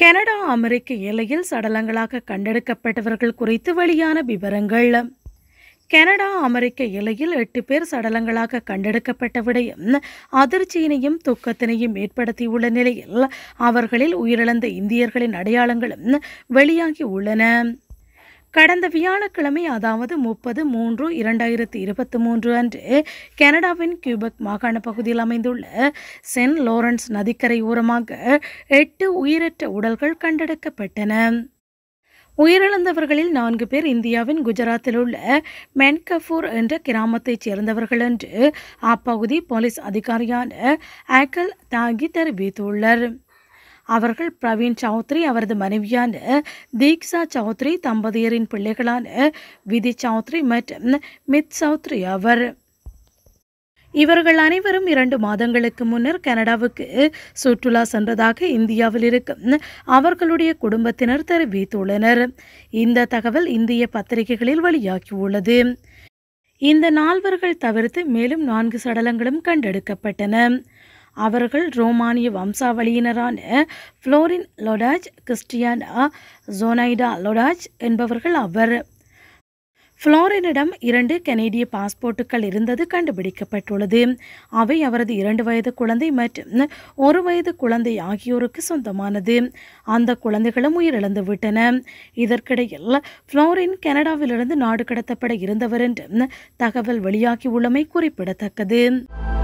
Canada அமெரிக்க எல்லையில் சடலங்களாக கண்டெடுக்கப்பட்டவர்கள் குறித்து வெளியான விவரங்கள் கனடா அமெரிக்க எல்லையில் எட்டு பேர் சடலங்களாக கண்டெடுக்கப்பட்ட விடயம் அதிர்ச்சியினையும் துக்கத்தினையும் ஏற்படுத்தியுள்ள நிலையில் அவர்களில் உயிரிழந்த இந்தியர்களின் அடையாளங்களும் வெளியாகி உள்ளன கடந்த வியாழக்கிழமை அதாவது முப்பது மூன்று இரண்டாயிரத்தி இருபத்தி மூன்று அன்று கனடாவின் கியூபெக் மாகாண பகுதியில் அமைந்துள்ள சென்ட் லாரன்ஸ் நதிக்கரை ஓரமாக எட்டு உயிரற்ற உடல்கள் கண்டெடுக்கப்பட்டன உயிரிழந்தவர்களில் நான்கு பேர் இந்தியாவின் குஜராத்தில் உள்ள மென்கஃபூர் என்ற கிராமத்தைச் சேர்ந்தவர்கள் என்று அப்பகுதி போலீஸ் அதிகாரியான ஆக்கல் தாகி தெரிவித்துள்ளார் அவர்கள் பிரவீன் சௌத்ரி அவரது மனைவியான தீக்ஷா சௌத்ரி தம்பதியரின் பிள்ளைகளான விதி சௌத்ரி மற்றும் மித் சௌத்ரி அவர் இவர்கள் அனைவரும் இரண்டு மாதங்களுக்கு முன்னர் கனடாவுக்கு சுற்றுலா சென்றதாக இந்தியாவில் இருக்கும் அவர்களுடைய குடும்பத்தினர் தெரிவித்துள்ளனர் இந்த தகவல் இந்திய பத்திரிகைகளில் வெளியாகியுள்ளது இந்த நால்வர்கள் தவிர்த்து மேலும் நான்கு சடலங்களும் கண்டெடுக்கப்பட்டன அவர்கள் ரோமானிய வம்சாவளியினரான ஃப்ளோரின் லொடாஜ் கிறிஸ்டியானா ஜோனைடா லொடாஜ் என்பவர்கள் அவர் ஃப்ளோரினிடம் இரண்டு கனேடிய பாஸ்போர்ட்டுகள் இருந்தது கண்டுபிடிக்கப்பட்டுள்ளது அவை அவரது இரண்டு வயது குழந்தை மற்றும் ஒரு வயது குழந்தை ஆகியோருக்கு சொந்தமானது அந்த குழந்தைகளும் உயிரிழந்து விட்டன இதற்கிடையில் ஃப்ளோரின் கனடாவிலிருந்து நாடு கடத்தப்பட இருந்தவர் என்று தகவல் வெளியாகியுள்ளமை குறிப்பிடத்தக்கது